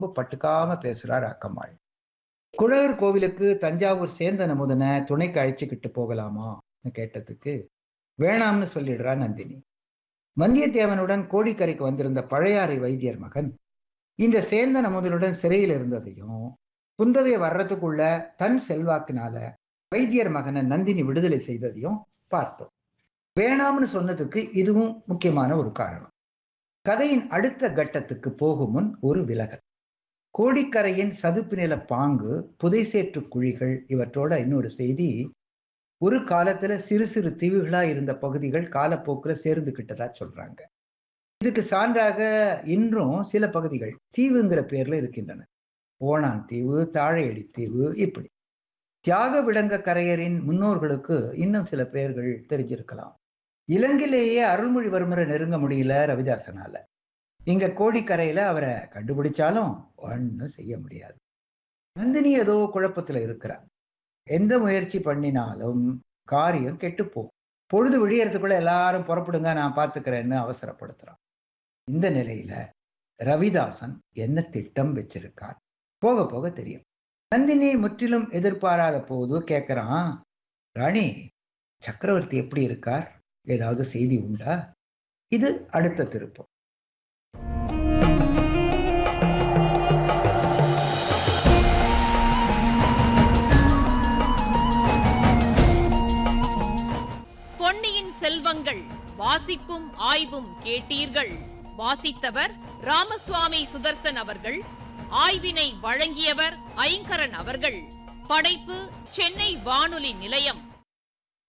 ரொம்ப பட்டுக்காம பேசுறார் அக்கம்மாள் குழவர் கோவிலுக்கு தஞ்சாவூர் சேந்தன் அமுதனை துணைக்கு அழைச்சிக்கிட்டு போகலாமான்னு கேட்டதுக்கு வேணாம்னு சொல்லிடுறா நந்தினி வந்தியத்தேவனுடன் கோடிக்கரைக்கு வந்திருந்த பழையாறை வைத்தியர் மகன் இந்த சேந்தன் அமுதனுடன் சிறையில் இருந்ததையும் குந்தவை வர்றதுக்குள்ள தன் செல்வாக்கினால வைத்தியர் மகனை நந்தினி விடுதலை செய்ததையும் பார்த்தோம் வேணாம்னு சொன்னதுக்கு இதுவும் முக்கியமான ஒரு காரணம் கதையின் அடுத்த கட்டத்துக்கு போகும் முன் ஒரு விலகல் கோடிக்கரையின் சதுப்பு நில பாங்கு புதைசேற்று குழிகள் இவற்றோட இன்னொரு செய்தி ஒரு காலத்துல சிறு சிறு தீவுகளா இருந்த பகுதிகள் காலப்போக்குல சேர்ந்துகிட்டதா சொல்றாங்க இதுக்கு சான்றாக இன்றும் சில பகுதிகள் தீவுங்கிற பேர்ல இருக்கின்றன ஓணான் தீவு தாழையடி தீவு இப்படி தியாக விடங்க கரையரின் முன்னோர்களுக்கு இன்னும் சில பெயர்கள் தெரிஞ்சிருக்கலாம் இலங்கையிலேயே அருள்மொழிவர்மரை நெருங்க முடியல ரவிதாசனால இங்க கோடிக்கரையில அவரை கண்டுபிடிச்சாலும் ஒன்றும் செய்ய முடியாது நந்தினி ஏதோ குழப்பத்துல இருக்கிறார் எந்த முயற்சி பண்ணினாலும் காரியம் கெட்டுப்போகும் பொழுது விடியறதுக்குள்ள எல்லாரும் புறப்படுங்க நான் பார்த்துக்கிறேன்னு அவசரப்படுத்துறான் இந்த நிலையில ரவிதாசன் என்ன திட்டம் வச்சிருக்கார் போக போக தெரியும் நந்தினி முற்றிலும் எதிர்பாராத போது கேட்கிறான் ராணி சக்கரவர்த்தி எப்படி இருக்கார் ஏதாவது செய்தி உண்டா இது அடுத்த திருப்பம் பொன்னியின் செல்வங்கள் வாசிப்பும் ஆய்வும் கேட்டீர்கள் வாசித்தவர் ராமசுவாமி சுதர்சன் அவர்கள் ஆய்வினை வழங்கியவர் ஐங்கரன் அவர்கள் படைப்பு சென்னை வானொலி நிலையம்